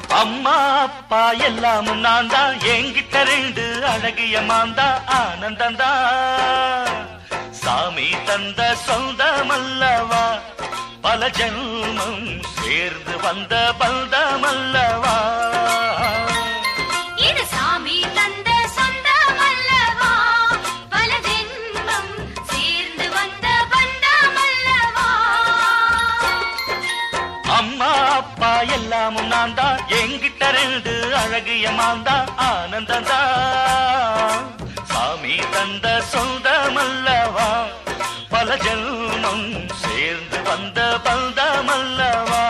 அம்மா அப்பா எல்லாமும் நான் தான் என்கிட்ட ரெண்டு அழகிய மாந்தா ஆனந்தந்தா சாமி தந்த சொந்தமல்லவா பல ஜென்மம் சேர்ந்து வந்த பந்தமல்லவா இது சாமி தந்த சொந்தமல்லவா பல ஜென்மம் சேர்ந்து வந்த பந்தமல்லவா அம்மா அப்பா எல்லாமும் நான் தான் என்கிட்ட ரெண்டு அழகிய மாந்தா ஆனந்தந்தா சாமி தந்த சொந்தமல்லவா பல ஜென்மம் சேர்ந்து வந்த பந்தமல்லவா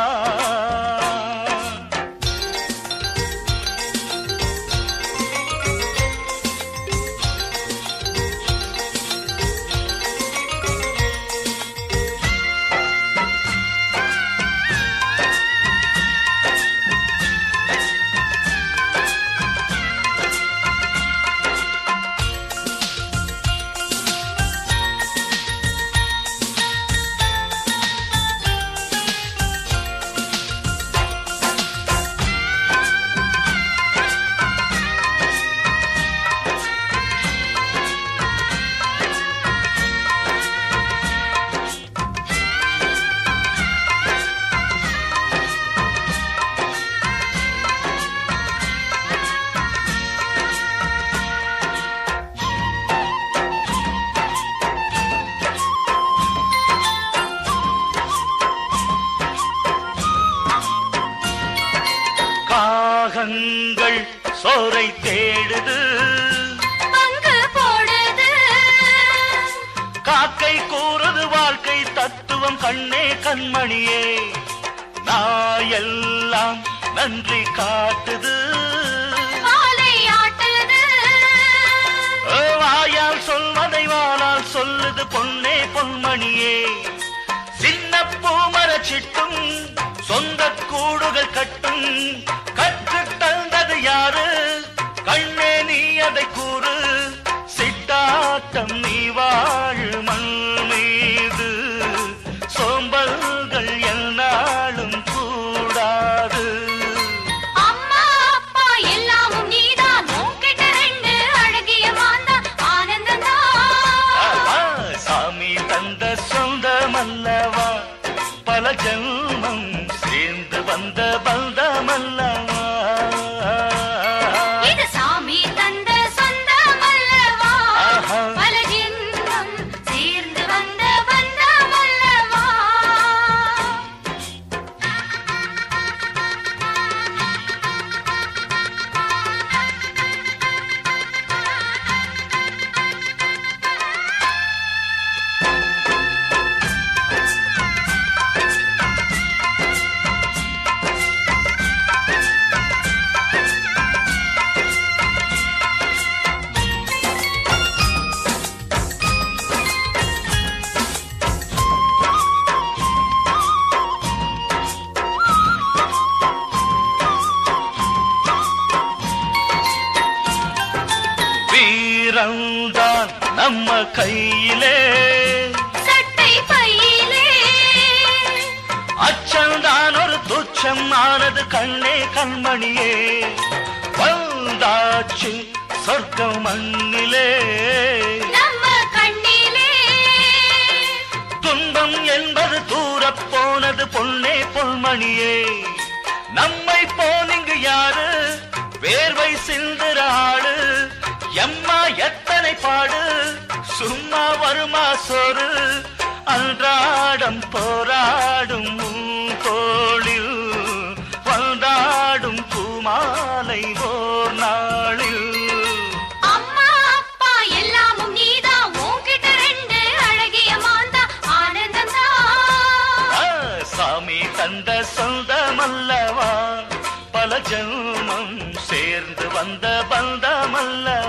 காகங்கள் சோரை தேடுது பங்கு போடுது காக்கை கூறுது வாழ்க்கை தத்துவம் கண்ணே கண்மணியே நாயெல்லாம் நன்றி காட்டுது மாலை ஆட்டுது ஓ, வாயால் சொல்வதை வாளால் சொல்லுது பொன்னே பொன்மணியே சின்ன பூமர சிட்டும் சொந்த கூடுகள் கட்டும் கற்று தந்தது யாரு கண்ணே நீ அதை கூறு சிட்டாட்டம் நீ வாழ் மண் மீது சோம்பல்கள் எந்நாளும் கூடாது அம்மா அப்பா எல்லாமும் நீதான் உன்கிட்ட ரெண்டு அழகிய மாந்தா ஆனந்தந்தான் ஆஹா, சாமி தந்த சொந்தமல்லவா பல ஜென்மம் சேர்ந்து வந்த பந்தமல்லவா இது சாமி தந்த சொந்தமல்லவா ஆஹா. பல ஜென்மம் சேர்ந்து வந்த பந்தமல்லவா வீரம்தான் நம்ம கையிலே சட்டை பையிலே அச்சம்தான் ஒரு துச்சம் ஆனது கண்ணே கண்மணியே வந்தாச்சு சொர்க்கம் மண்ணிலே நம்ம கண்ணிலே துன்பம் என்பது தூரப் போனது பொன்னே பொன்மணியே நம்மை போனிங்கு யாரு வேர்வை சிந்துற ஆளு எம்மா எத்தனை பாடு சும்மா வருமா சோறு அன்றாடம் போராடும் உன் தோளில் வந்தாடும் பூமாலை ஓர் நாளில் அம்மா அப்பா எல்லாமும் நீதான் உன்கிட்ட ரெண்டு அழகிய மாந்தா ஆனந்தந்தான் ஆ, சாமி தந்த சொந்தமல்லவா பல ஜென்மம் சேர்ந்து வந்த பந்தமல்லவா